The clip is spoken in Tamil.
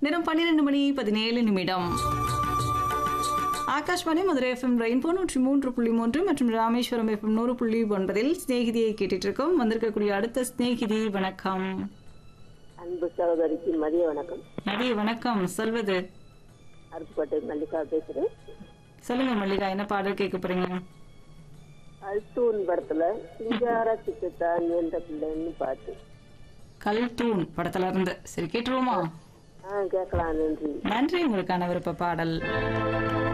நேரம் பன்னிரெண்டு மணி பதினேழு நிமிடம் ஆகாஷ்வாணி மதுரை எஃப்எம் ரெயின்போ நூற்றி மூன்று புள்ளி மூன்று மற்றும் ராமேஸ்வரம் எஃப்எம் நூறு புள்ளி ஒன்பதில் சிநேகிதியை கேட்டுட்டு இருக்கோம் வந்திருக்கக்கூடிய அடுத்த சிநேகிதி வணக்கம் அன்பு சகோதரிக்கு மதிய வணக்கம் மதிய வணக்கம் சொல்வது அருப்புக்கோட்டை மல்லிகா பேசுறேன் சொல்லுங்க மல்லிகா என்ன பாடல் கேட்க போறீங்க அல்தூன் படத்துல சிங்கார சிக்குத்தான் என்ற பிள்ளைன்னு பாட்டு கல் தூண் படத்துல இருந்து சரி கேட்டுருவோமா ஆ கேட்கலாம் நன்றி நன்றி உங்களுக்கான விருப்ப பாடல்